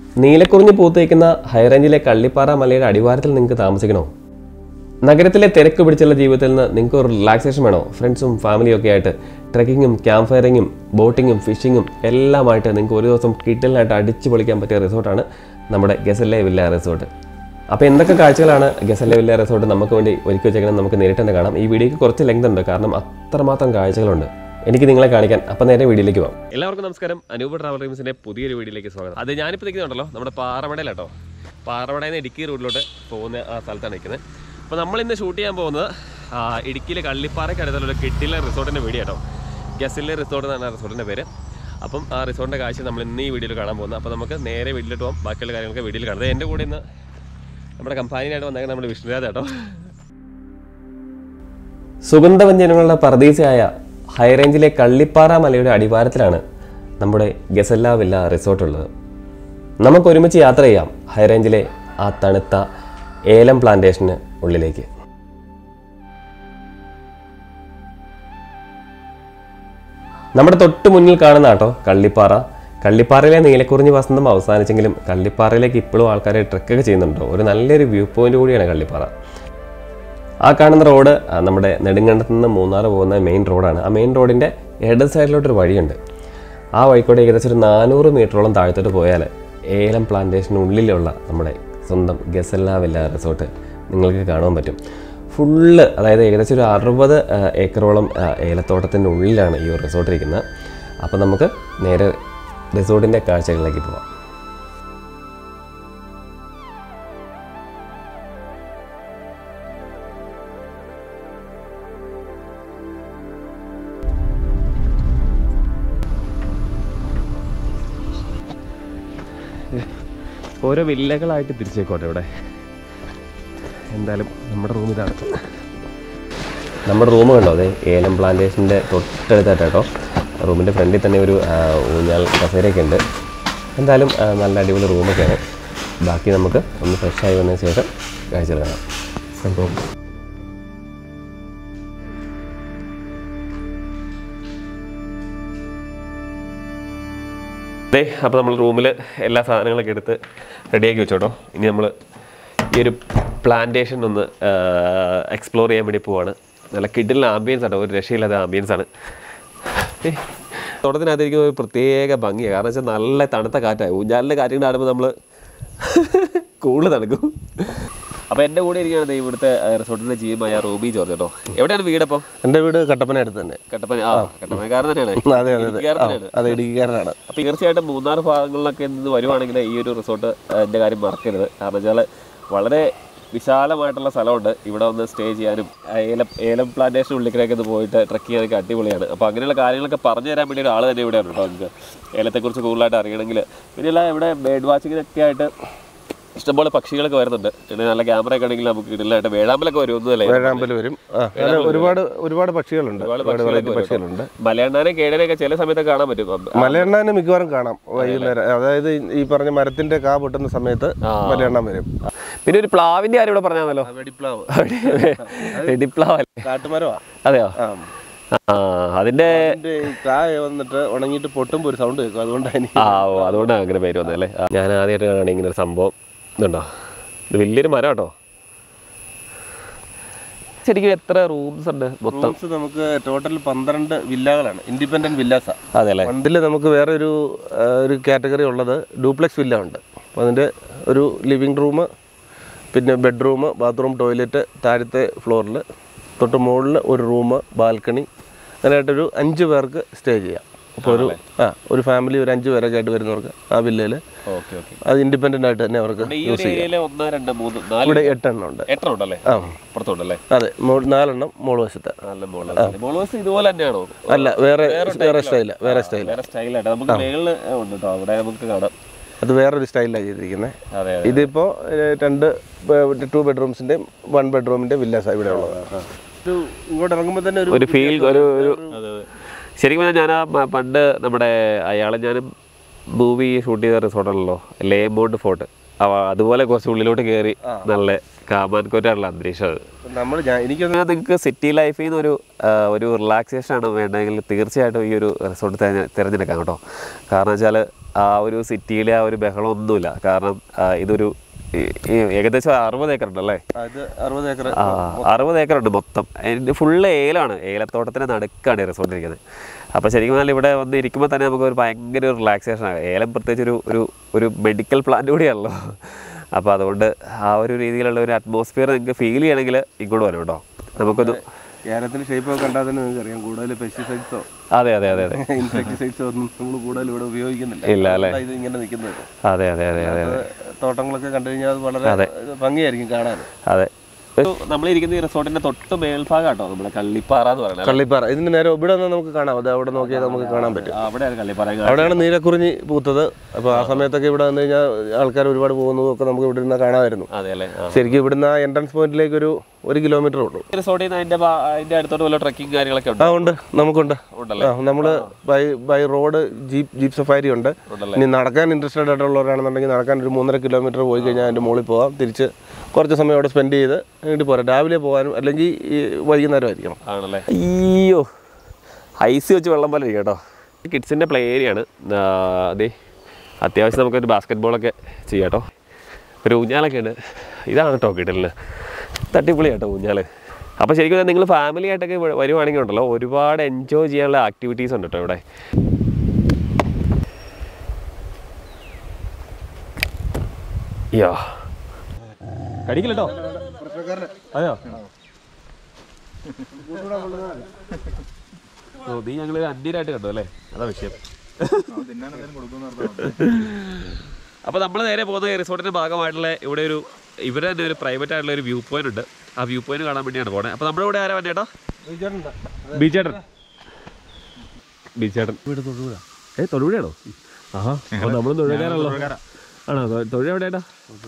നീലക്കുറിഞ്ഞ് പൂത്തേക്കുന്ന ഹൈറേഞ്ചിലെ കള്ളിപ്പാറ മലയുടെ അടിവാരത്തിൽ നിങ്ങൾക്ക് താമസിക്കണോ നഗരത്തിലെ തിരക്ക് പിടിച്ചുള്ള ജീവിതത്തിൽ നിന്ന് നിങ്ങൾക്ക് ഒരു റിലാക്സേഷൻ വേണോ ഫ്രണ്ട്സും ഫാമിലിയും ഒക്കെ ആയിട്ട് ട്രക്കിങ്ങും ക്യാമ്പ് ഫയറിങ്ങും ബോട്ടിങ്ങും ഫിഷിങ്ങും എല്ലാമായിട്ട് നിങ്ങൾക്ക് ഒരു ദിവസം കിട്ടലിനായിട്ട് അടിച്ചു പൊളിക്കാൻ പറ്റിയ റിസോർട്ടാണ് നമ്മുടെ ഗസല്ലെ വില്ല റിസോർട്ട് അപ്പോൾ എന്തൊക്കെ കാഴ്ചകളാണ് ഗസല്ലെ വില്ല റിസോർട്ട് നമുക്ക് വേണ്ടി ഒരുക്കി വെച്ചേക്കണം നമുക്ക് നേരിട്ട് തന്നെ കാണാം ഈ വീഡിയോക്ക് കുറച്ച് ലെങ്ത് ഉണ്ട് കാരണം അത്രമാത്രം കാഴ്ചകളുണ്ട് എനിക്ക് നിങ്ങളെ കാണിക്കാൻ അപ്പം നേരെ വീഡിയോയിലേക്ക് പോകാം എല്ലാവർക്കും നമസ്കാരം അനൂപ് ട്രാവൽ ഡ്രീംസിൻ്റെ പുതിയൊരു വീഡിയോയിലേക്ക് സ്വാഗതം അത് ഞാനിപ്പോൾ നിൽക്കുന്നുണ്ടല്ലോ നമ്മുടെ പാറമടയിലാട്ടോ പാറമടയിൽ നിന്ന് ഇടുക്കി റൂട്ടിലോട്ട് പോകുന്ന ആ സ്ഥലത്താണ് നിൽക്കുന്നത് അപ്പോൾ നമ്മൾ ഇന്ന് ഷൂട്ട് ചെയ്യാൻ പോകുന്നത് ആ, ഇടുക്കിയിലെ കള്ളിപ്പാറയ്ക്ക് അടുത്തുള്ള കെട്ടിലെ റിസോർട്ടിൻ്റെ വീഡിയോ കേട്ടോ ഗസിലെ റിസോർട്ട് എന്നാണ് ആ റിസോർട്ടിൻ്റെ പേര് അപ്പം ആ റിസോർട്ടിൻ്റെ കാഴ്ച നമ്മൾ ഇന്ന് ഈ വീഡിയോയിൽ കാണാൻ പോകുന്നത് അപ്പോൾ നമുക്ക് നേരെ വീട്ടിലോട്ട് പോകാം ബാക്കിയുള്ള കാര്യങ്ങളൊക്കെ വീഡിയോയിൽ കാണാം ദേ എൻ്റെ കൂടെ ഇന്ന് നമ്മുടെ കമ്പാനിയായിട്ട് വന്നേക്കുന്നത് നമ്മുടെ വിഷ്ണുരാജ് കേട്ടോ സുഗന്ധവ്യഞ്ജനങ്ങളുടെ പർദീസയായ ഹൈറേഞ്ചിലെ കള്ളിപ്പാറ മലയുടെ അടിവാരത്തിലാണ് നമ്മുടെ ഗസല്ല വില്ല റിസോർട്ട് ഉള്ളത് നമുക്ക് ഒരുമിച്ച് യാത്ര ചെയ്യാം ഹൈറേഞ്ചിലെ ആ തണുത്ത ഏലം പ്ലാന്റേഷന് ഉള്ളിലേക്ക് നമ്മുടെ തൊട്ട് മുന്നിൽ കാണുന്ന കേട്ടോ കള്ളിപ്പാറ കള്ളിപ്പാറയിലെ നീലക്കുറിഞ്ഞി വസന്തം അവസാനിച്ചെങ്കിലും കള്ളിപ്പാറയിലേക്ക് ഇപ്പോഴും ആൾക്കാർ ട്രെക്കൊക്കെ ചെയ്യുന്നുണ്ടോ ഒരു നല്ലൊരു വ്യൂ പോയിന്റ് കൂടിയാണ് കള്ളിപ്പാറ ആ കാണുന്ന റോഡ് ആ, നമ്മുടെ നെടുങ്കണ്ടത്ത് നിന്ന് മൂന്നാർ പോകുന്ന മെയിൻ റോഡാണ് ആ മെയിൻ റോഡിൻ്റെ ഇടത് സൈഡിലോട്ടൊരു വഴിയുണ്ട് ആ വഴിക്കൂടെ ഏകദേശം ഒരു നാനൂറ് മീറ്ററോളം താഴത്തോട്ട് പോയാൽ ഏലം പ്ലാന്റേഷനുള്ളിലുള്ള നമ്മുടെ സ്വന്തം ഗസല്ല വില്ല റിസോർട്ട് നിങ്ങൾക്ക് കാണാൻ പറ്റും ഫുള്ള് അതായത് ഏകദേശം ഒരു അറുപത് ആ, ഏക്കറോളം ആ, ഏലത്തോട്ടത്തിൻ്റെ ഉള്ളിലാണ് ഈ ഒരു റിസോർട്ട് ഇരിക്കുന്നത് അപ്പോൾ നമുക്ക് നേരെ റിസോർട്ടിൻ്റെ കാഴ്ചകളിലേക്ക് പോവാം ഓരോ വില്ലകളായിട്ട് തിരിച്ചേക്കോട്ടെ ഇവിടെ എന്തായാലും നമ്മുടെ റൂം ഇതാണ് നമ്മുടെ റൂം കണ്ടോ അതെ ഏലം പ്ലാന്റേഷൻ്റെ തൊട്ടടുത്തായിട്ട് കേട്ടോ റൂമിൻ്റെ ഫ്രണ്ടിൽ തന്നെ ഒരു ആ, ഊഞ്ഞാൽ കസേരയൊക്കെ ഉണ്ട് എന്തായാലും ആ, നല്ല അടിപൊളി റൂമൊക്കെയാണ് ബാക്കി നമുക്ക് ഒന്ന് ഫ്രഷായി വന്നതിന് ശേഷം കാഴ്ചകൾ കാണാം സംഭവം അതെ അപ്പോൾ നമ്മൾ റൂമിൽ എല്ലാ സാധനങ്ങളൊക്കെ എടുത്ത് റെഡിയാക്കി വെച്ചോട്ടോ ഇനി നമ്മൾ ഈ ഒരു പ്ലാന്റേഷൻ ഒന്ന് എക്സ്പ്ലോർ ചെയ്യാൻ വേണ്ടി പോവാണ് നല്ല കിഡിലിന് ആംബിയൻസ് ആണ് ഒരു രക്ഷയില്ലാത്ത ആംബിയൻസ് ആണ് ഏയ്, തോട്ടത്തിനകത്തിരിക്കുന്ന ഒരു പ്രത്യേക ഭംഗിയാണ് കാരണം വെച്ചാൽ നല്ല തണുത്ത കാറ്റാണ് ഊഞ്ഞാലിൻ്റെ കാറ്റുകൾ ആടുമ്പോൾ നമ്മൾ കൂടുതൽ തണുക്കും അപ്പോൾ എൻ്റെ കൂടെ ഇരിക്കുകയാണ് ദേ ഇവിടുത്തെ റിസോർട്ടിൻ്റെ ജീവമായ റൂബി ജോർജ് കേട്ടോ എവിടെയാണ് വീടപ്പം എൻ്റെ വീട് കട്ടപ്പന അടുത്ത് തന്നെ കട്ടപ്പന ആ കട്ടപ്പനക്കാരൻ തന്നെയാണ് അതെ അതെ അതെ ഇടുക്കിക്കാരൻ ആ, തന്നെയാണ് അതെ ഇടുക്കിക്കാരനാണ് അപ്പോൾ തീർച്ചയായിട്ടും മൂന്നാർ ഭാഗങ്ങളിലൊക്കെ നിന്ന് വരുവാണെങ്കിൽ ഈ ഒരു റിസോർട്ട് എൻ്റെ കാര്യം മറക്കരുത് കാരണം വെച്ചാൽ വളരെ വിശാലമായിട്ടുള്ള സ്ഥലമുണ്ട് ഇവിടെ വന്ന് സ്റ്റേ ചെയ്യാനും ആ ഏലം ഏലം പ്ലാന്റേഷൻ ഉള്ളിക്കലേക്ക് ഒന്ന് പോയിട്ട് ട്രക്ക് ചെയ്യാനൊക്കെ അടിപൊളിയാണ് അപ്പോൾ അങ്ങനെയുള്ള കാര്യങ്ങളൊക്കെ പറഞ്ഞു തരാൻ വേണ്ടി ഒരാൾ തന്നെ ഇവിടെയാണ് കേട്ടോ നിങ്ങൾക്ക് ഏലത്തെക്കുറിച്ച് കൂടുതലായിട്ട് അറിയണമെങ്കിൽ പിന്നെയുള്ള ഇവിടെ ബേഡ് വാച്ചിങ്ങിനൊക്കെ ആയിട്ട് ഇഷ്ടംപോലെ പക്ഷികളൊക്കെ വരുന്നുണ്ട് പിന്നെ നല്ല ക്യാമറ ഒക്കെ ആണെങ്കിൽ നമുക്ക് ഇതിലായിട്ട് വേഴാമ്പലൊക്കെ വരുമെന്നല്ലേ വേഴാമ്പൽ വരും ആ, അങ്ങനെ ഒരുപാട് ഒരുപാട് പക്ഷികളുണ്ട് ഒരുപാട് വെറൈറ്റി പക്ഷികളുണ്ട് മലയണ്ണാനെ കേടനെയൊക്കെ ചില സമയത്ത് കാണാൻ പറ്റും മലയെണ്ണാനും മിക്കവാറും കാണാം വൈകുന്നേരം അതായത് ഈ പറഞ്ഞ മരത്തിന്റെ കാ പൊട്ടുന്ന സമയത്ത് മലയെണ്ണ വരും പിന്നെ ഒരു പ്ലാവിന്റെ കാര്യം ഇവിടെ പറഞ്ഞാണല്ലോ വെടിപ്ലാവ് വെടിപ്ലാവല്ലേ കാട്ടുമരമാ അതെയോ ആ ആ അതിന്റെ അതിന്റെ ഈ കായ വന്നിട്ട് ഉണങ്ങിയിട്ട് പൊട്ടുമ്പോൾ ഒരു സൗണ്ട് കേൾക്കും അതുകൊണ്ടാണ് ആ ഓ അതുകൊണ്ടാണ് അങ്ങനെ പേര് വന്നതല്ലേ ആ, ഞാൻ ആദ്യമായിട്ട് കാണുകയാണ് ഇങ്ങനെ ഒരു സംഭവം ഇതുണ്ടോ ഇത് വലിയൊരു മരം കേട്ടോ ശരിക്കും എത്ര റൂംസ് ഉണ്ട് മൊത്തം റൂംസ് നമുക്ക് ടോട്ടൽ പന്ത്രണ്ട് വില്ലകളാണ് ഇൻഡിപെൻഡന്റ് വില്ലാസാ അതെ അല്ലേ ഫണ്ടിൽ നമുക്ക് വേറെ ഒരു ആ, ഒരു കാറ്റഗറി ഉള്ളത് ഡ്യൂപ്ലെക്സ് വില്ല ഉണ്ട് അപ്പോൾ അതിൻ്റെ ഒരു ലിവിങ് റൂം പിന്നെ ബെഡ്റൂം ബാത്റൂം ടോയ്ലറ്റ് താഴത്തെ ഫ്ലോറിൽ തൊട്ട് മുകളിൽ ഒരു റൂം ബാൽക്കണി അങ്ങനെയായിട്ടൊരു അഞ്ച് പേർക്ക് സ്റ്റേ ചെയ്യാം അപ്പോൾ ഒരു ആ ഒരു ഫാമിലി ഒരു അഞ്ച് പേരൊക്കെ ആയിട്ട് വരുന്നവർക്ക് ആ വില്ലയിൽ ഓക്കെ ഓക്കെ അത് ഇൻഡിപെൻഡൻ്റ് ആയിട്ട് തന്നെ അവർക്ക് ഈ ഒരു ഏരിയയിലെ ഒന്ന് രണ്ട് മൂന്ന് നാല് ഇവിടെ എട്ടെണ്ണം ഉണ്ട് എട്ടെണ്ണം ഉണ്ടല്ലേ ആ പുറത്തുണ്ടല്ലേ അതെ മോ- നാലെണ്ണം മോള് വശത്ത് നല്ല മോള് മോളോസ് ഇതുപോലെ തന്നെയാണോ അല്ല വേറെ വേറെ സ്റ്റൈല വേറെ സ്റ്റൈൽ വേറെ സ്റ്റൈലായിട്ട് നമുക്ക് മേളിൽ ഉണ്ട് കേട്ടോ അവിടെ നമുക്ക് കാണാം അത് വേറൊരു സ്റ്റൈലാണ് ചെയ്തിരിക്കുന്നത് അതെ ഇതിപ്പോ ഏഹ്, രണ്ട് ടു ബെഡ്റൂംസിന്റെ വൺ ബെഡ്റൂമിന്റെ വില്ലാസ് ഇവിടെ ഉള്ളത് ഒരു ഇങ്ങോട്ട് ഇറങ്ങുമ്പോൾ തന്നെ ഒരു ഒരു ഫീൽ ഒരു ഒരു ശരിക്കും പറഞ്ഞാൽ ഞാൻ ആ മ- പണ്ട് നമ്മുടെ അയാളെ ഞാനും മൂവി ഷൂട്ട് ചെയ്ത റിസോർട്ടാണല്ലോ ലേമൗണ്ട് ഫോർട്ട് അവ അതുപോലെ കുറച്ച് ഉള്ളിലോട്ട് കയറി നല്ല കാമാൻകോറ്റാണുള്ള അന്തരീക്ഷം അത് നമ്മൾ ഞാൻ എനിക്കൊന്ന് പിന്നെ നിങ്ങൾക്ക് സിറ്റി ലൈഫിൽ നിന്ന് ഒരു ആ, ഒരു റിലാക്സേഷൻ ആണ് വേണ്ടതെങ്കിൽ തീർച്ചയായിട്ടും ഈ ഒരു റിസോർട്ട് തിരഞ്ഞെടുക്കാം കേട്ടോ കാരണം വെച്ചാൽ ആ ഒരു സിറ്റിയിലെ ആ ഒരു ബഹളമൊന്നുമില്ല കാരണം ആ, ഇതൊരു ഈ- ഈ ഏകദേശം അറുപത് ഏക്കർ ഉണ്ടല്ലേ അത് അറുപത് ഏക്കർ ആ അറുപത് ഏക്കർ ഉണ്ട് മൊത്തം അതിൻ്റെ ഫുള്ള് ഏലമാണ് ഏലത്തോട്ടത്തിൻ്റെ നടുക്കാണ് ഈ റിസോർട്ട് ഇരിക്കുന്നത് അപ്പോൾ ശരിക്കും പറഞ്ഞാൽ ഇവിടെ വന്ന് ഇരിക്കുമ്പോൾ തന്നെ നമുക്ക് ഒരു ഭയങ്കര ഒരു റിലാക്സേഷൻ ആണ് ഏലം പ്രത്യേകിച്ച് ഒരു ഒരു ഒരു മെഡിക്കൽ പ്ലാന്റ് കൂടിയാണല്ലോ അപ്പോൾ അതുകൊണ്ട് ആ ഒരു രീതിയിലുള്ള ഒരു അറ്റ്മോസ്ഫിയർ നിങ്ങൾക്ക് ഫീൽ ചെയ്യണമെങ്കിൽ ഇങ്ങോട്ട് വരും കേട്ടോ നമുക്കൊന്ന് കേരളത്തിൽ ഷേപ്പ് ഒക്കെ കണ്ടാൽ തന്നെ നിങ്ങൾക്ക് അറിയാം കൂടുതൽ പെസ്റ്റിസൈഡ്സോ അതെ അതെ അതെ അതെ ഇൻസെക്ടിസൈഡ്സോ ഒന്നും നമ്മൾ കൂടുതൽ ഇവിടെ ഉപയോഗിക്കുന്നില്ല ഇല്ല അല്ലേ? അതുകൊണ്ടാ ഇത് ഇങ്ങനെ നിൽക്കുന്നത് അതെ അതെ അതെ അതെ അത് തോട്ടങ്ങളൊക്കെ കണ്ടു കഴിഞ്ഞാൽ അത് വളരെ ഭംഗിയായിരിക്കും കാണാൻ അതെ നമ്മളിരിക്കുന്ന ഈ റിസോർട്ടിന്റെ തൊട്ട് മേൽഭാഗം കേട്ടോ നമ്മുടെ കള്ളിപ്പാറ എന്ന് പറയുന്നത് കള്ളിപ്പാറ ഇതിന് നേരെ ഇവിടെ നിന്ന് നമുക്ക് കാണാം അത് അവിടെ നോക്കിയാൽ നമുക്ക് കാണാൻ പറ്റും അവിടെയാണ് കള്ളിപ്പാറ അവിടെയാണ് നീലക്കുറിഞ്ഞി പൂത്തത് അപ്പോൾ ആ സമയത്തൊക്കെ ഇവിടെ വന്നു കഴിഞ്ഞാൽ ആൾക്കാർ ഒരുപാട് പോകുന്നതും ഒക്കെ നമുക്ക് ഇവിടെ നിന്ന് കാണാമായിരുന്നു അതെ അല്ലേ ആ. ശരിക്കും ഇവിടുന്ന് ആ എൻട്രൻസ് പോയിന്റിലേക്ക് ഒരു ഒരു കിലോമീറ്റർ ഉള്ളൂ ഈ റിസോർട്ടിൽ നിന്ന് അതിന്റെ ഭാ- അതിന്റെ അടുത്തോട്ട് വല്ല ട്രക്കിംഗ് കാര്യങ്ങളൊക്കെ ഉണ്ട് ആ ഉണ്ട് നമുക്കുണ്ട് ഉണ്ടല്ലേ? ആ നമ്മൾ by by road jeep jeep safari ഉണ്ട് ഇനി നടക്കാൻ ഇൻട്രസ്റ്റഡ് ആയിട്ടുള്ളവരാണെന്നുണ്ടെങ്കിൽ നടക്കാൻ ഒരു മൂന്നര കിലോമീറ്റർ പോയി കഴിഞ്ഞാൽ അതിൻ്റെ മുകളിൽ പോകാം തിരിച്ച് കുറച്ച് സമയം അവിടെ സ്പെൻഡ് ചെയ്ത് വീട്ടിൽ പോരാം രാവിലെ പോകാനും അല്ലെങ്കിൽ ഈ വൈകുന്നേരം ആയിരിക്കണം ആണല്ലേ അയ്യോ ഐസ് വെച്ച് വെള്ളം പോലെ ഇരിക്കും കേട്ടോ കിഡ്സിൻ്റെ പ്ലേ ഏരിയ ആണ് ആ, അതെ അത്യാവശ്യം നമുക്കൊരു ബാസ്ക്കറ്റ് ബോളൊക്കെ ചെയ്യാം കേട്ടോ ഒരു ഊഞ്ഞാലൊക്കെ ഉണ്ട് ഇതാണ് കേട്ടോ കിടലിന് തട്ടിപ്പൊളി കേട്ടോ ഊഞ്ഞാൽ അപ്പോൾ ശരിക്കും നിങ്ങൾ ഫാമിലി ആയിട്ടൊക്കെ ഇവിടെ വരുവാണെങ്കിൽ ഉണ്ടല്ലോ ഒരുപാട് എൻജോയ് ചെയ്യാനുള്ള ആക്ടിവിറ്റീസ് ഉണ്ട് കേട്ടോ ഇവിടെ യാ കടിക്കില്ലട്ടോ അതെയോ ഓ നീ ഞങ്ങൾ അന്യരായിട്ട് കണ്ടു അല്ലേ അതാ വിഷയം അപ്പൊ നമ്മൾ നേരെ പോകുന്ന റിസോർട്ടിന്റെ ഭാഗമായിട്ടുള്ള ഇവിടെ ഒരു ഇവിടെ തന്നെ ഒരു പ്രൈവറ്റ് ആയിട്ടുള്ള ഒരു വ്യൂ പോയിന്റ് ഉണ്ട് ആ വ്യൂ പോയിന്റ് കാണാൻ വേണ്ടിയാണ് പോണേ അപ്പൊ നമ്മുടെ ഇവിടെ ആരാ വന്നേട്ടാ ബീച്ചേട്ടൻ ബീച്ചേട്ടൻ ഏ തൊടുപുഴയാണോ ആഹാ അപ്പൊ നമ്മൾ തൊഴിലാണല്ലോ ആണോ തൊ- തൊഴിൽ എവിടെയാട്ടാ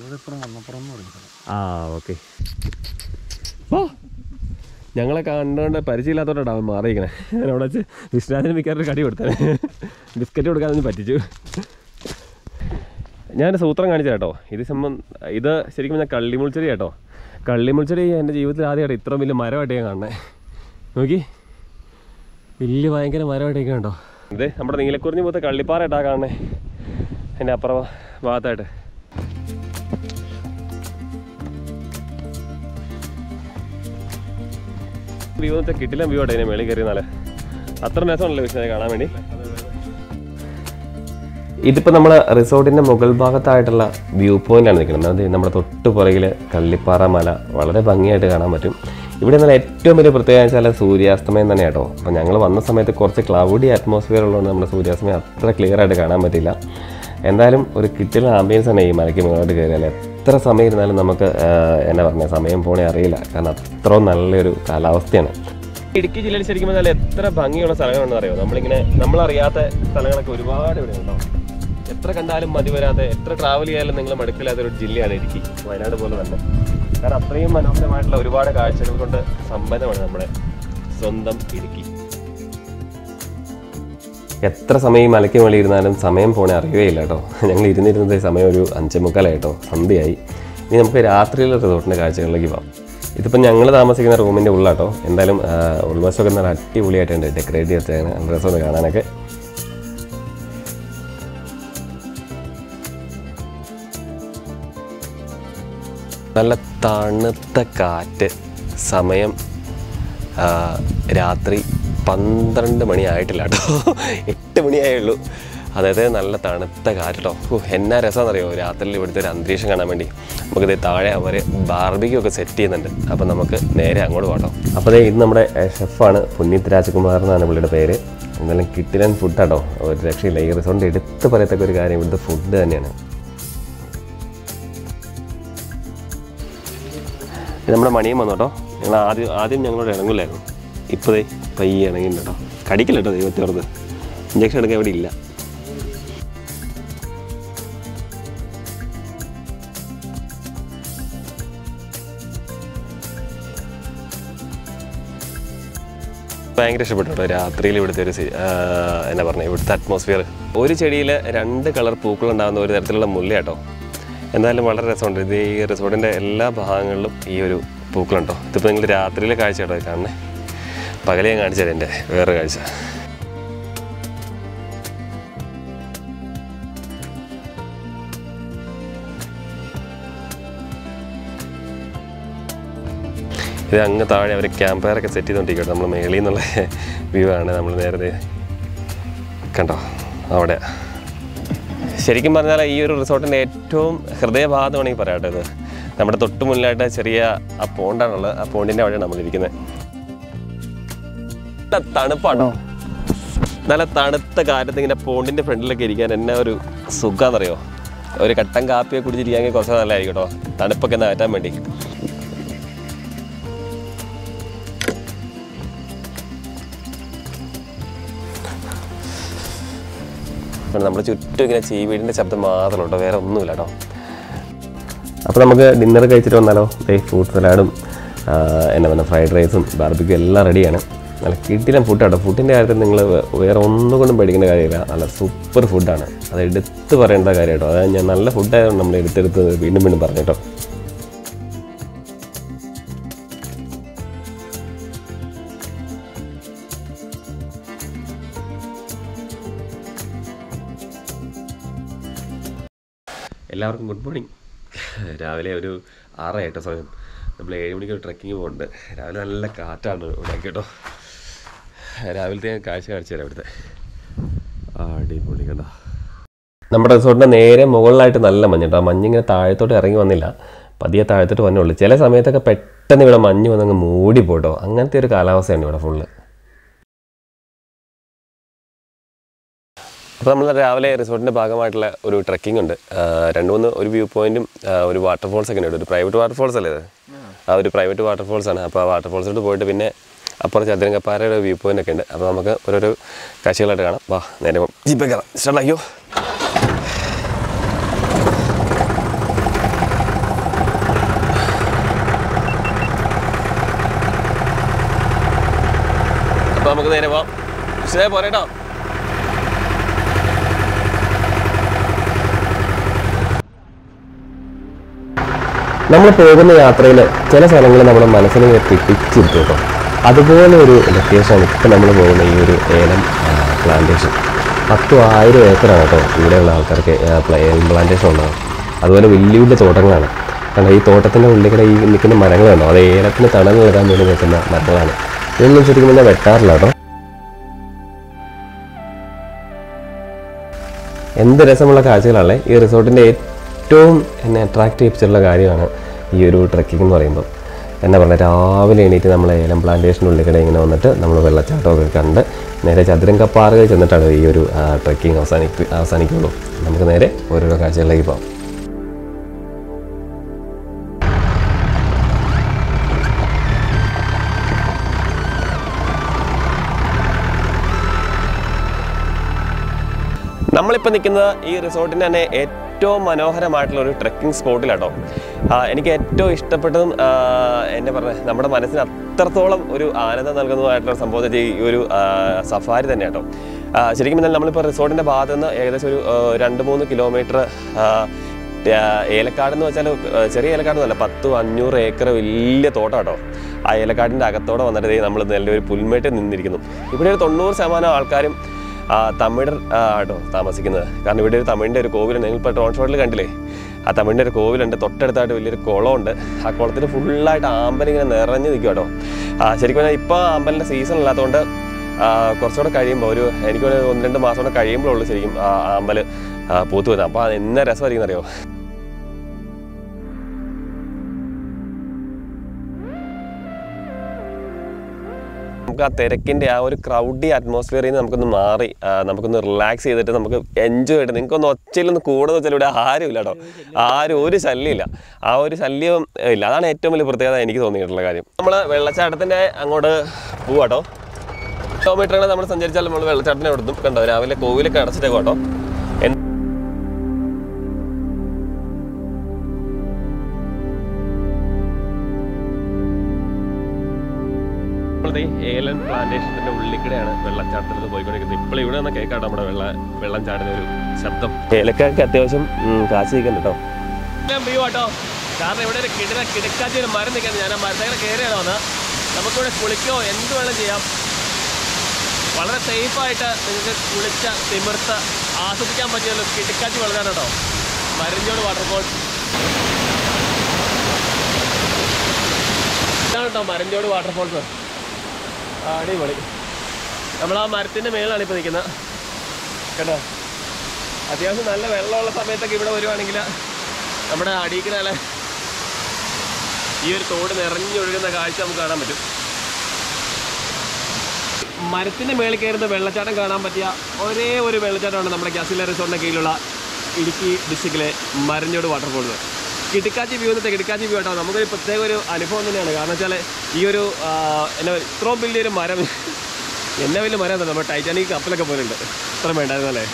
ആ ഓക്കെ ഓ ഞങ്ങളെ കണ്ടുകൊണ്ട് പരിചയമില്ലാത്തോണ്ടാണ് അവൻ മാറിയിരിക്കണേ ഞാൻ അവിടെ വെച്ച് വിശ്വനാഥിന് മിക്കാറൊരു കടി കൊടുത്തേ ബിസ്ക്കറ്റ് കൊടുക്കാനൊന്നും പറ്റിച്ചു ഞാൻ സൂത്രം കാണിച്ചു കേട്ടോ ഇത് സംബന്ധം ഇത് ശരിക്കും ഞാൻ കള്ളിമുൾച്ചെടി കേട്ടോ കള്ളിമുൾച്ചെടി എൻ്റെ ജീവിതത്തിൽ ആദ്യമായിട്ട് ഇത്ര വലിയ മരമായിട്ട് ഞാൻ കാണണേ നോക്കി വലിയ ഭയങ്കര മരമായിട്ടൊക്കെ കണ്ടോ ഇത് നമ്മുടെ നീലക്കുറിഞ്ഞി പോലത്തെ കള്ളിപ്പാറ കാണണേ എൻ്റെ അപ്പുറ ഭാഗത്തായിട്ട് വ്യൂ എന്ന് കിട്ടില്ല വ്യൂ ആട്ടെ ഇതിനെ മേളിൽ കയറിയെന്നാല് അത്ര രസമാണല്ലോ വിഷ്ണുവിനെ കാണാൻ വേണ്ടി ഇതിപ്പോൾ നമ്മൾ റിസോർട്ടിൻ്റെ മുകൾ ഭാഗത്തായിട്ടുള്ള വ്യൂ പോയിന്റാണ് നിൽക്കുന്നത് അത് നമ്മുടെ തൊട്ട് പുറകിൽ കള്ളിപ്പാറ മല വളരെ ഭംഗിയായിട്ട് കാണാൻ പറ്റും ഇവിടെ നല്ല ഏറ്റവും വലിയ പ്രത്യേകത വെച്ചാൽ സൂര്യാസ്തമയം തന്നെ കേട്ടോ അപ്പോൾ ഞങ്ങൾ വന്ന സമയത്ത് കുറച്ച് ക്ലൗഡി അറ്റ്മോസ്ഫിയർ ഉള്ളതുകൊണ്ട് നമ്മുടെ സൂര്യാസ്തമയം അത്ര ക്ലിയർ ആയിട്ട് കാണാൻ പറ്റില്ല എന്തായാലും ഒരു കിട്ടില്ല ആംബിയൻസ് തന്നെ ഈ മലയ്ക്ക് മുകളിലോട്ട് കയറിയാൽ എത്ര സമയം ഇരുന്നാലും നമുക്ക് ആ, എന്നാ പറഞ്ഞ സമയം പോണേ അറിയില്ല കാരണം അത്രയും നല്ലൊരു കാലാവസ്ഥയാണ് ഇടുക്കി ജില്ലയിൽ ശരിക്കും പറഞ്ഞാൽ എത്ര ഭംഗിയുള്ള സ്ഥലങ്ങളുണ്ടെന്ന് അറിയോ നമ്മളിങ്ങനെ നമ്മളറിയാത്ത സ്ഥലങ്ങളൊക്കെ ഒരുപാട് ഇവിടെ ഉണ്ടോ എത്ര കണ്ടാലും മതി വരാത്ത എത്ര ട്രാവൽ ചെയ്യാലും നിങ്ങൾ മടുക്കില്ലാത്ത ഒരു ജില്ലയാണ് ഇടുക്കി വയനാട് പോലെ തന്നെ കാരണം അത്രയും മനോഹരമായിട്ടുള്ള ഒരുപാട് കാഴ്ചകൾ കൊണ്ട് സമ്പന്നമാണ് നമ്മുടെ സ്വന്തം ഇടുക്കി എത്ര സമയം ഈ മലയ്ക്ക് മുകളിൽ ഇരുന്നാലും സമയം പോണേ അറിയുകയില്ല കേട്ടോ ഞങ്ങൾ ഇരുന്നിരുന്നത് സമയം ഒരു അഞ്ചേ മുക്കാലായിട്ടോ സന്ധ്യയായി ഇനി നമുക്ക് രാത്രിയിലെ റിസോർട്ടിൻ്റെ കാഴ്ചകളിലേക്ക് പോകാം ഇതിപ്പോൾ ഞങ്ങൾ താമസിക്കുന്ന റൂമിൻ്റെ ഉള്ളാട്ടോ എന്തായാലും ആ, ഉൾവശമൊക്കെ നല്ല അടിപൊളിയായിട്ടുണ്ട് ഡെക്കറേറ്റ് ചെയ്തിട്ടാണ് ഡ്രസ്സൊന്ന് കാണാനൊക്കെ നല്ല തണുത്ത കാറ്റ് സമയം ആ, രാത്രി പന്ത്രണ്ട് മണി ആയിട്ടില്ല കേട്ടോ എട്ട് മണിയായേ ഉള്ളൂ അതായത് നല്ല തണുത്ത കാറ്റ് കേട്ടോ ഓ എന്നാ രസമാണെന്നറിയോ രാത്രിയിൽ ഇവിടുത്തെ ഒരു അന്തരീക്ഷം കാണാൻ വേണ്ടി നമുക്കിത് താഴെ അവർ ബാർബിക്യൂ ഒക്കെ സെറ്റ് ചെയ്യുന്നുണ്ട് അപ്പോൾ നമുക്ക് നേരെ അങ്ങോട്ട് പോകട്ടോ അപ്പോൾ ദേ ഇത് നമ്മുടെ ഷെഫാണ് പുനീത് രാജ്കുമാർ എന്നാണ് പുള്ളിയുടെ പേര് എന്തായാലും കിട്ടിലൻ ഫുഡാട്ടോ ഒരു രക്ഷയില്ല ഈ റിസോർട്ടിൻ്റെ എടുത്ത് പറയത്തക്ക ഒരു കാര്യം ഇവിടുത്തെ ഫുഡ് തന്നെയാണ് ഇത് നമ്മുടെ മണിയും വന്നു കേട്ടോ ഞങ്ങൾ ആദ്യം ആദ്യം ഞങ്ങളോട് ഇണങ്ങില്ലായിരുന്നു ഇപ്പോൾ ദേ പയ്യെ ഇണങ്ങിയിട്ടുണ്ട് കേട്ടോ കടിക്കില്ല കേട്ടോ ദൈവത്തോർന്ന് ഇഞ്ചക്ഷൻ എടുക്കാൻ ഇവിടെ ഇല്ല ഭയങ്കര ഇഷ്ടപ്പെട്ടു കേട്ടോ രാത്രിയിൽ ഇവിടുത്തെ ഒരു സി- ആ, എന്നാ പറഞ്ഞ ഇവിടുത്തെ അറ്റ്മോസ്ഫിയർ ഒരു ചെടിയിൽ രണ്ട് കളർ പൂക്കൾ ഉണ്ടാകുന്ന ഒരു തരത്തിലുള്ള മുല്ല കേട്ടോ എന്തായാലും വളരെ രസമുണ്ട് ഇത് ഈ റിസോർട്ടിൻ്റെ എല്ലാ ഭാഗങ്ങളിലും ഈ ഒരു പൂക്കളുണ്ടോ ഇതിപ്പോൾ നിങ്ങൾ രാത്രിയിലെ കാഴ്ച കേട്ടോ ഇത് കാണണേ പകലെ ഞാൻ കാണിച്ചത് എൻ്റെ വേറെ കാഴ്ച ഇത് അങ്ങ് താഴെ അവർ ക്യാമ്പ് ഫയറൊക്കെ സെറ്റ് ചെയ്തുകൊണ്ടിരിക്കട്ടെ നമ്മൾ മേളിൽ നിന്നുള്ള വ്യൂ ആണ് നമ്മൾ നേരത്തെ കണ്ടോ അവിടെ ശരിക്കും പറഞ്ഞാൽ ഈ ഒരു റിസോർട്ടിൻ്റെ ഏറ്റവും ഹൃദയഭാഗം വേണമെങ്കിൽ പറയാട്ടെ ഇത് നമ്മുടെ തൊട്ട് മുന്നിലായിട്ട് ചെറിയ ആ പോണ്ടാണുള്ളത് ആ പോണ്ടിൻ്റെ അവിടെയാണ് നമ്മളിരിക്കുന്നത് നല്ല തണുപ്പാണോ നല്ല തണുത്ത കാലത്ത് ഇങ്ങനെ പോണ്ടിൻ്റെ ഫ്രണ്ടിലൊക്കെ ഇരിക്കാൻ എന്നെ ഒരു സുഖാന്നറിയോ ഒരു കട്ടൻ കാപ്പിയൊക്കെ കുടിച്ചിരിക്കാമെങ്കിൽ കുറച്ച് നല്ലതായിരിക്കും കേട്ടോ തണുപ്പൊക്കെ ഒന്ന് മാറ്റാൻ വേണ്ടി അപ്പോൾ നമ്മുടെ ചുറ്റും ഇങ്ങനെ ചീവീടിൻ്റെ ശബ്ദം മാത്രമേ ഉള്ളൂ വേറെ ഒന്നുമില്ല കേട്ടോ അപ്പോൾ നമുക്ക് ഡിന്നർ കഴിച്ചിട്ട് വന്നാലോ ദേ ഫ്രൂട്ട് സലാഡും എന്നാ പറയുക ഫ്രൈഡ് റൈസും ബാർബിക്കും എല്ലാം റെഡിയാണ് നല്ല കിട്ടിലും ഫുഡ് കേട്ടോ ഫുഡിൻ്റെ കാര്യത്തിൽ നിങ്ങൾ വേറെ ഒന്നും കൊണ്ടും പേടിക്കേണ്ട കാര്യമില്ല നല്ല സൂപ്പർ ഫുഡാണ് അത് എടുത്ത് പറയേണ്ട കാര്യം കേട്ടോ അതായത് ഞാൻ നല്ല ഫുഡായതുകൊണ്ട് നമ്മൾ എടുത്തെടുത്ത് വീണ്ടും വീണ്ടും പറഞ്ഞു കേട്ടോ എല്ലാവർക്കും ഗുഡ് മോർണിംഗ് രാവിലെ ഒരു ആറായിട്ടോ സമയം നമ്മൾ ഏഴ് മണിക്ക് ഒരു ട്രക്കിങ് പോകുന്നുണ്ട് രാവിലെ നല്ല കാറ്റാണ് ഇവിടെ കേട്ടോ രാവിലത്തെ ഞാൻ കാഴ്ച കാണിച്ചു തരാം ഇവിടുത്തെ അടിപൊളി കേട്ടോ നമ്മുടെ റിസോർട്ടിൻ്റെ നേരെ മുകളിലായിട്ട് നല്ല മഞ്ഞ് കേട്ടോ ആ മഞ്ഞിങ്ങനെ താഴത്തോട്ട് ഇറങ്ങി വന്നില്ല പതിയെ താഴത്തോട്ട് വന്നുള്ളൂ ചില സമയത്തൊക്കെ പെട്ടെന്ന് ഇവിടെ മഞ്ഞ് വന്നങ്ങ് മൂടി പോട്ടോ അങ്ങനത്തെ ഒരു കാലാവസ്ഥയാണ് ഇവിടെ ഫുള്ള് അപ്പോൾ നമ്മൾ രാവിലെ റിസോർട്ടിൻ്റെ ഭാഗമായിട്ടുള്ള ഒരു ട്രക്കിംഗ് ഉണ്ട് ആ, രണ്ട് മൂന്ന് ഒരു വ്യൂ പോയിന്റും ആ, ഒരു വാട്ടർഫോൾസ് ഒക്കെ ഉണ്ട് ഒരു പ്രൈവറ്റ് വാട്ടർഫോൾസ് അല്ലേ ഇത് ആ ഒരു പ്രൈവറ്റ് വാട്ടർഫോൾസ് ആണ് അപ്പോൾ ആ വാട്ടർഫോൾസിലോട്ട് പോയിട്ട് പിന്നെ അപ്പുറം ചതുരങ്കപ്പാറയുടെ വ്യൂ പോയിന്റ് ഒക്കെ ഉണ്ട് അപ്പോൾ നമുക്ക് ഓരോരോ കാഴ്ചകളായിട്ട് കാണാം വാ നേരെ ജീപ്പേ കയറാം സ്റ്റാർട്ടാക്കിയോ അപ്പോൾ നമുക്ക് നേരെ പോവാം പക്ഷേ പോരേട്ടോ നമ്മൾ പോകുന്ന യാത്രയിൽ ചില സ്ഥലങ്ങൾ നമ്മുടെ മനസ്സിനെ പിടിച്ചിരുത്തും കേട്ടോ അതുപോലെ ഒരു ലൊക്കേഷനാണ് ഇപ്പം നമ്മൾ പോകുന്ന ഈ ഒരു ഏലം പ്ലാന്റേഷൻ പത്തും ആയിരം ഏക്കറാണ് കേട്ടോ ഇവിടെയുള്ള ആൾക്കാർക്ക് ആ, പ്ല- ഏലം പ്ലാന്റേഷൻ ഉള്ളത് അതുപോലെ വലിയ വലിയ തോട്ടങ്ങളാണ് കാരണം ഈ തോട്ടത്തിൻ്റെ ഉള്ളിൽ ഈ നിൽക്കുന്ന മരങ്ങളുണ്ടോ അത് ഏലത്തിന് തണൽ നൽകാൻ വേണ്ടി നിൽക്കുന്ന മരങ്ങളാണ് ഇതൊന്നും ശരിക്കും പറഞ്ഞാൽ വെട്ടാറില്ല കേട്ടോ എന്ത് രസമുള്ള കാഴ്ചകളാണ് ഈ റിസോർട്ടിൻ്റെ ഏറ്റവും എന്നെ അട്രാക്റ്റ് ചെയ്യിപ്പിച്ചിട്ടുള്ള കാര്യമാണ് ഈ ഒരു ട്രക്കിംഗ് എന്ന് പറയുമ്പോൾ എന്നാ പറയുക രാവിലെ എണീറ്റ് നമ്മൾ ഏലം പ്ലാന്റേഷൻ്റെ ഉള്ളിൽ ഇങ്ങനെ വന്നിട്ട് നമ്മൾ വെള്ളച്ചാട്ടമൊക്കെ കണ്ട് നേരെ ചതുരങ്കപ്പാറകൾ ചെന്നിട്ടാണ് ഈ ഒരു ട്രക്കിംഗ് അവസാനിപ്പി അവസാനിക്കുള്ളൂ നമുക്ക് നേരെ ഓരോരോ കാഴ്ചകളിലേക്ക് പോകാം നമ്മളിപ്പോൾ നിൽക്കുന്നത് ഈ റിസോർട്ടിൻ്റെ തന്നെ ഏറ്റവും മനോഹരമായിട്ടുള്ള ഒരു ട്രെക്കിംഗ് സ്പോട്ടിലാട്ടോ ആ, എനിക്ക് ഏറ്റവും ഇഷ്ടപ്പെട്ടതും ആ, എന്നെ പറഞ്ഞ നമ്മുടെ മനസ്സിന് അത്രത്തോളം ഒരു ആനന്ദം നൽകുന്നതായിട്ടുള്ള സംഭവം ഈ ഒരു ആ, സഫാരി തന്നെ കേട്ടോ ആ, ശരിക്കും പറഞ്ഞാൽ നമ്മളിപ്പോൾ റിസോർട്ടിൻ്റെ ഭാഗത്ത് നിന്ന് ഏകദേശം ഒരു ആ, രണ്ട് മൂന്ന് കിലോമീറ്റർ ഏലക്കാട് എന്ന് വെച്ചാൽ ആ, ചെറിയ ഏലക്കാട് എന്നല്ല പത്ത് അഞ്ഞൂറ് ഏക്കർ വലിയ തോട്ടം കേട്ടോ ആ ഏലക്കാടിൻ്റെ അകത്തോടെ വന്നിട്ട് ദേ നമ്മൾ നല്ലൊരു പുൽമേട്ടിൽ നിന്നിരിക്കുന്നു ഇവിടെ ഒരു തൊണ്ണൂറ് ശതമാനം ആൾക്കാരും ആ, തമിഴർ ആ, ആട്ടോ താമസിക്കുന്നത് കാരണം ഇവിടെ ഒരു തമിഴിൻ്റെ ഒരു കോവിലുണ്ട് നിങ്ങളിപ്പോൾ ഡ്രോൺ ഷോട്ടിൽ കണ്ടില്ലേ ആ തമിഴിൻ്റെ ഒരു കോവിലുണ്ട് തൊട്ടടുത്തായിട്ട് വലിയൊരു കുളമുണ്ട് ആ കുളത്തിൽ ഫുള്ളായിട്ട് ആമ്പൽ ഇങ്ങനെ നിറഞ്ഞു നിൽക്കും കേട്ടോ ആ, ശരിക്കും പറഞ്ഞാൽ ഇപ്പോൾ ആമ്പലിൻ്റെ സീസൺ ഇല്ലാത്തതുകൊണ്ട് ആ, കുറച്ചുകൂടെ കഴിയുമ്പോൾ ഒരു എനിക്ക് ഒരു ഒന്ന് രണ്ട് മാസം കൂടെ കഴിയുമ്പോഴുള്ളൂ ശരിക്കും ആ ആമ്പൽ ആ, പൂത്ത് വരുന്നത് അപ്പോൾ അത് എന്ന രസമായിരിക്കും അറിയോ നമുക്ക് ആ തിരക്കിൻ്റെ ആ ഒരു ക്രൗഡി അറ്റ്മോസ്ഫിയറിൽ നിന്ന് നമുക്കൊന്ന് മാറി ആ, നമുക്കൊന്ന് റിലാക്സ് ചെയ്തിട്ട് നമുക്ക് എൻജോയ് ചെയ്തിട്ട് നിങ്ങൾക്കൊന്ന് ഒച്ചയിലൊന്ന് കൂടുതൽ വെച്ചാൽ ഇവിടെ ആരും ഇല്ല കേട്ടോ ആരും ഒരു ശല്യമില്ല ആ ഒരു ശല്യം ഇല്ല അതാണ് ഏറ്റവും വലിയ പ്രത്യേകത എനിക്ക് തോന്നിയിട്ടുള്ള കാര്യം നമ്മൾ വെള്ളച്ചാട്ടത്തിൻ്റെ അങ്ങോട്ട് പോവാട്ടോ കിലോമീറ്ററുകൾ നമ്മൾ സഞ്ചരിച്ചാൽ നമ്മൾ വെള്ളച്ചാട്ടത്തിനെ എടുത്തും കണ്ടോ രാവിലെ കോവിലൊക്കെ അടച്ചിട്ടേക്കോ കേട്ടോ എന്ത് നമ്മളിത് ഈ ഏലൻ പ്ലാന്റേഷന്റെ ഉള്ളിക്കടെയാണ് വെള്ളച്ചാട്ടത്തിൽ പോയിക്കൊണ്ടിരിക്കുന്നത് ഇപ്പോൾ ഇവിടെ നിന്ന് കേൾക്കാം നമ്മുടെ വെള്ള വെള്ളം ചാടുന്ന ഒരു ശബ്ദം ഏലക്കാർക്ക് അത്യാവശ്യം ഉം, കാശ് നിൽക്കുന്നുണ്ട് കേട്ടോ വ്യൂ ആട്ടോ കാരണം ഇവിടെ ഒരു കിടന കിടക്കാച്ച ഒരു മരം നിൽക്കുന്നത് ഞാൻ ആ മരത്തേക്ക് കയറിയാണ് വന്നത് നമുക്കിവിടെ കുളിക്കോ എന്ത് വേണം ചെയ്യാം വളരെ സേഫായിട്ട് നിങ്ങൾക്ക് കുളിച്ച തിമിർത്ത് ആസ്വദിക്കാൻ പറ്റിയല്ലോ കിടക്കാച്ചി വളരാൻ കേട്ടോ മരഞ്ചോട് വാട്ടർഫോൾ ഇതാണ് കേട്ടോ മരഞ്ചോട് വാട്ടർഫോൾസ് അടിപൊളി നമ്മൾ ആ മരത്തിൻ്റെ മേളിലാണ് ഇപ്പോൾ നിൽക്കുന്നത് കേട്ടോ അത്യാവശ്യം നല്ല വെള്ളമുള്ള സമയത്തൊക്കെ ഇവിടെ വരുവാണെങ്കിൽ നമ്മുടെ അടിയിക്കണ ഈ ഒരു തോട് നിറഞ്ഞൊഴുകുന്ന കാഴ്ച നമുക്ക് കാണാൻ പറ്റും മരത്തിൻ്റെ മേളിൽ കയറുന്ന വെള്ളച്ചാട്ടം കാണാൻ പറ്റിയ ഒരേ ഒരു വെള്ളച്ചാട്ടമാണ് നമ്മുടെ ഗ്യാസിലെ റിസോർട്ടിൻ്റെ കീഴിലുള്ള ഇടുക്കി ഡിസ്ട്രിക്റ്റിലെ മരഞ്ഞോട് വാട്ടർഫോൾ കിടക്കാച്ചി വ്യൂ എന്നത്തെ കിടക്കാച്ചി വ്യൂ കേട്ടോ നമുക്കൊരു പ്രത്യേക ഒരു അനുഭവം തന്നെയാണ് കാരണം വെച്ചാൽ ഈ ഒരു ആ, എന്നാ പറയുക, ഇത്രയും വലിയൊരു മരം എന്നെ വലിയ മരം തന്നെ നമ്മുടെ ടൈറ്റാനിക് കപ്പലൊക്കെ പോലുണ്ട് അത്ര വേണ്ടായിരുന്നു അല്ലേ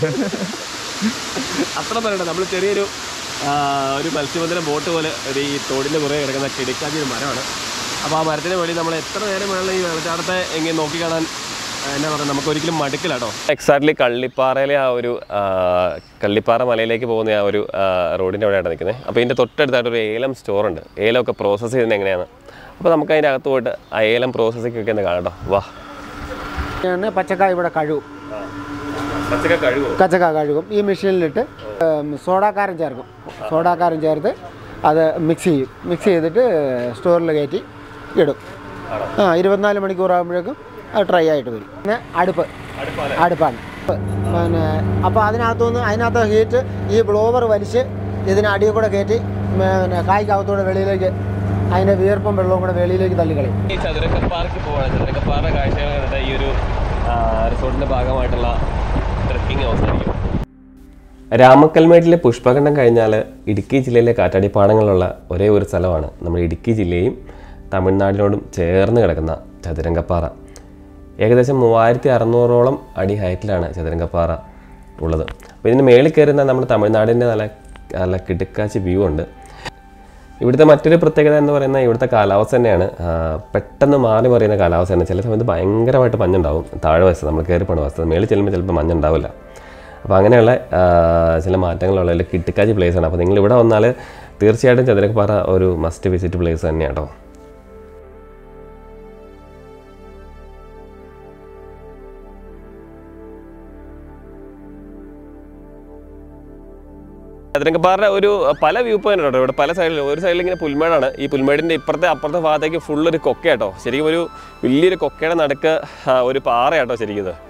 അത്ര പറയണ്ട നമ്മൾ ചെറിയൊരു ആ, ഒരു മത്സ്യബന്ധന ബോട്ട് പോലെ ഒരു ഈ തോടിൻ്റെ കുറേ കിടക്കുന്ന കിടക്കാച്ചി ഒരു മരമാണ് അപ്പോൾ ആ മരത്തിന് വേണ്ടി നമ്മൾ എത്ര നേരം വേണമെങ്കിലും ഈ വെള്ളച്ചാട്ടത്തെ എങ്ങനെ നോക്കി കാണാൻ ആ, എന്നാ പറയുക നമുക്ക് ഒരിക്കലും മടുക്കില്ല കേട്ടോ എക്സാക്ട്ലി കള്ളിപ്പാറയിലെ ആ ഒരു ആ, കള്ളിപ്പാറ മലയിലേക്ക് പോകുന്ന ആ ഒരു ആ, റോഡിൻ്റെ അവിടെയാണ് നിൽക്കുന്നത് അപ്പോൾ ഇതിൻ്റെ തൊട്ടടുത്തായിട്ട് ഒരു ഏലം സ്റ്റോറുണ്ട് ഏലമൊക്കെ പ്രോസസ്സ് ചെയ്യുന്നത് എങ്ങനെയാണ് അപ്പോൾ നമുക്ക് അതിൻ്റെ അകത്ത് പോയിട്ട് ആ ഏലം പ്രോസസ്സിംഗ് ഒക്കെ ഒന്ന് കാണാം കേട്ടോ വാ ആണ് പച്ചക്കായ ഇവിടെ കഴുകും പച്ചക്ക കഴുകുമോ കച്ചക്ക കഴുകും ഈ മെഷീനിലിട്ട് ഉം, സോഡാക്കാരം ചേർക്കും സോഡാക്കാരം ചേർത്ത് അത് മിക്സ് ചെയ്യും മിക്സ് ചെയ്തിട്ട് സ്റ്റോറിൽ കയറ്റി ഇടും ആ ഇരുപത്തിനാല് മണിക്കൂർ ആകുമ്പോഴേക്കും അത് ഡ്രൈ ആയിട്ട് വരും പിന്നെ അടുപ്പ് അടുപ്പാണ് പിന്നെ അപ്പോൾ അതിനകത്തുനിന്ന് അതിനകത്ത് ഹീറ്റ് ഈ ബ്ലോവർ വലിച്ച് ഇതിന് അടിയിൽ കൂടെ കയറ്റി പിന്നെ കായ്ക്കകത്തൂടെ വെളിയിലേക്ക് അതിൻ്റെ വീർപ്പും വെള്ളവും കൂടെ വെളിയിലേക്ക് തള്ളിക്കളയും ഈ ചതുരക്കപ്പാറയ്ക്ക് പോവാണ് ചതുരക്കപ്പാറ കാഴ്ചകൾ കണ്ടിട്ട് ഈ ഒരു ആ, റിസോർട്ടിന്റെ ഭാഗമായിട്ടുള്ള ട്രക്കിംഗ് അവസാനിക്കും രാമക്കൽമേട്ടിലെ പുഷ്പഖണ്ഡം കഴിഞ്ഞാൽ ഇടുക്കി ജില്ലയിലെ കാറ്റാടിപ്പാടങ്ങളുള്ള ഒരേ ഒരു സ്ഥലമാണ് നമ്മുടെ ഇടുക്കി ജില്ലയും തമിഴ്നാടിനോടും ചേർന്ന് കിടക്കുന്ന ചതുരംഗപ്പാറ ഏകദേശം മൂവായിരത്തി അറുന്നൂറോളം അടി ഹൈറ്റിലാണ് ചതുരംഗപ്പാറ ഉള്ളത് അപ്പോൾ ഇതിന് മേളിൽ കയറുന്ന നമ്മുടെ തമിഴ്നാടിൻ്റെ നല്ല നല്ല കിടുക്കാച്ചി വ്യൂ ഉണ്ട് ഇവിടുത്തെ മറ്റൊരു പ്രത്യേകത എന്ന് പറയുന്നത് ഇവിടുത്തെ കാലാവസ്ഥ തന്നെയാണ് ആ, പെട്ടെന്ന് മാറി മറിയുന്ന കാലാവസ്ഥയാണ് ചില സമയത്ത് ഭയങ്കരമായിട്ട് മഞ്ഞുണ്ടാവും താഴെ വശത്ത് നമ്മൾ കയറി പോണ വശത്ത് മേളിൽ ചെല്ലുമ്പോൾ ചിലപ്പോൾ മഞ്ഞുണ്ടാവില്ല അപ്പോൾ അങ്ങനെയുള്ള ആ, ചില മാറ്റങ്ങളുള്ള ഒരു കിട്ടിക്കാച്ചി place ആണ് അപ്പോൾ നിങ്ങൾ ഇവിടെ വന്നാൽ തീർച്ചയായിട്ടും ചതുരപ്പാറ ഒരു മസ്റ്റ് വിസിറ്റ് പ്ലേസ് തന്നെയാണ് കേട്ടോ ചതുരംഗപ്പാറ ഒരു പല വ്യൂ പോയിന്റ് കേട്ടോ ഇവിടെ പല സൈഡിലും ഒരു സൈഡിൽ ഇങ്ങനെ പുൽമേടാണ് ഈ പുൽമേടിന്റെ ഇപ്പുറത്തെ അപ്പുറത്തെ ഭാഗത്തേക്ക് ഫുൾ ഒരു കൊക്ക കേട്ടോ ശരിക്കും ഒരു വലിയൊരു കൊക്കയുടെ നടുക്ക് ആ, ഒരു പാറയാട്ടോ ശരിക്കും ഇത്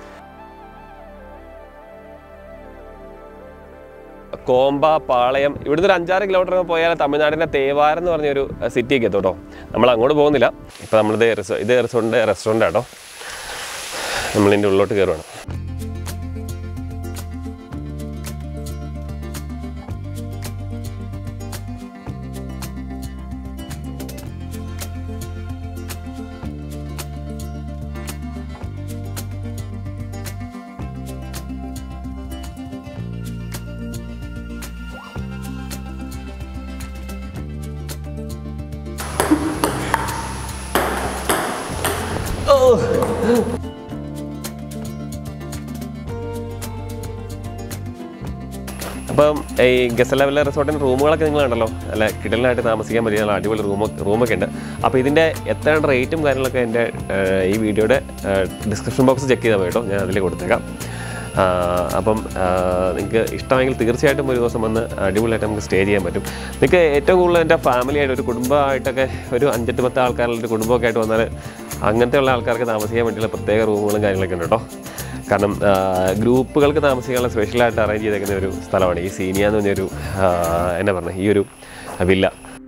കോമ്പ പാളയം ഇവിടുന്ന് ഒരു അഞ്ചാറ് കിലോമീറ്റർ പോയാൽ തമിഴ്നാടിൻ്റെ തേവാരം എന്ന് പറഞ്ഞൊരു സിറ്റിയൊക്കെ എത്തും കേട്ടോ നമ്മൾ അങ്ങോട്ട് പോകുന്നില്ല ഇപ്പോൾ നമ്മളിത് റിസോ ഇത് റിസോർട്ടിൻ്റെ റെസ്റ്റോറൻ്റ് ആട്ടോ നമ്മളിതിൻ്റെ ഉള്ളിലോട്ട് കയറുവാണ് അപ്പം ഈ ഗസ്റ്റ് ലെവലിലെ റിസോർട്ടിൻ്റെ റൂമുകളൊക്കെ നിങ്ങൾ കണ്ടല്ലോ അല്ല കിടലിനായിട്ട് താമസിക്കാൻ പറ്റിയ നല്ല അടിപൊളി റൂമ് റൂമൊക്കെ ഉണ്ട് അപ്പോൾ ഇതിൻ്റെ എത്ര റേറ്റും കാര്യങ്ങളൊക്കെ എൻ്റെ ഏഹ്, ഈ വീഡിയോയുടെ ഡിസ്ക്രിപ്ഷൻ ബോക്സ് ചെക്ക് ചെയ്താൽ മതി കേട്ടോ ഞാൻ അതിൽ കൊടുത്തേക്കാം ആ, അപ്പം നിങ്ങൾക്ക് ഇഷ്ടമെങ്കിൽ തീർച്ചയായിട്ടും ഒരു ദിവസം വന്ന് അടിപൊളിയായിട്ട് നമുക്ക് സ്റ്റേ ചെയ്യാൻ പറ്റും നിങ്ങൾക്ക് ഏറ്റവും കൂടുതൽ എൻ്റെ ഫാമിലിയായിട്ട് ഒരു കുടുംബമായിട്ടൊക്കെ ഒരു അഞ്ചെട്ട് പത്ത് ആൾക്കാരുള്ള ഒരു കുടുംബമൊക്കെ ആയിട്ട് വന്നാൽ അങ്ങനത്തെ ഉള്ള ആൾക്കാർക്ക് താമസിക്കാൻ വേണ്ടിയുള്ള പ്രത്യേക റൂമുകളും കാര്യങ്ങളൊക്കെ ഉണ്ട് കേട്ടോ കാരണം ആ, ഗ്രൂപ്പുകൾക്ക് താമസിക്കാനുള്ള സ്പെഷ്യലായിട്ട് അറേഞ്ച് ചെയ്തേക്കുന്ന ഒരു സ്ഥലമാണ് ഈ സീനിയ എന്ന് പറഞ്ഞൊരു ആ, എന്നാ പറഞ്ഞത് ഈ ഒരു വില്ല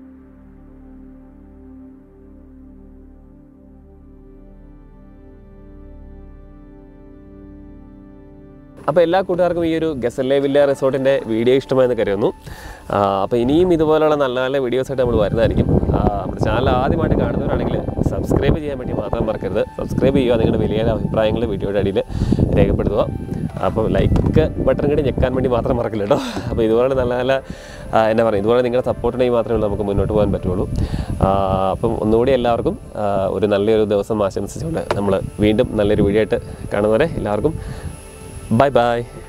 അപ്പോൾ എല്ലാ കൂട്ടുകാർക്കും ഈ ഒരു ഗസല്ലേ വില്ല റിസോർട്ടിൻ്റെ വീഡിയോ ഇഷ്ടമായെന്ന് കരുതുന്നു ആ, അപ്പോൾ ഇനിയും ഇതുപോലുള്ള നല്ല നല്ല വീഡിയോസ് ആയിട്ട് നമ്മൾ വരുന്നതായിരിക്കും ആ, നമ്മുടെ ചാനൽ ആദ്യമായിട്ട് കാണുന്നവരാണെങ്കിൽ സബ്സ്ക്രൈബ് ചെയ്യാൻ വേണ്ടി മാത്രം മറക്കരുത് സബ്സ്ക്രൈബ് ചെയ്യുക നിങ്ങളുടെ വലിയ അഭിപ്രായങ്ങൾ വീഡിയോയുടെ അടിയിൽ രേഖപ്പെടുത്തുക അപ്പോൾ ലൈക്ക് ബട്ടൺ കൂടി ഞെക്കാൻ വേണ്ടി മാത്രം മറക്കില്ല കേട്ടോ അപ്പോൾ ഇതുപോലെ നല്ല നല്ല ആ, എന്നാ പറയുക ഇതുപോലെ നിങ്ങളുടെ സപ്പോർട്ട് ഉണ്ടെങ്കിൽ മാത്രമേ നമുക്ക് മുന്നോട്ട് പോകാൻ പറ്റുള്ളൂ ആ, അപ്പം ഒന്നുകൂടി എല്ലാവർക്കും ആ, ഒരു നല്ലൊരു ദിവസം ആശംസിച്ചുകൊണ്ട് നമ്മൾ വീണ്ടും നല്ലൊരു വീഡിയോ ആയിട്ട് കാണുന്നവരെ എല്ലാവർക്കും ബൈ ബൈ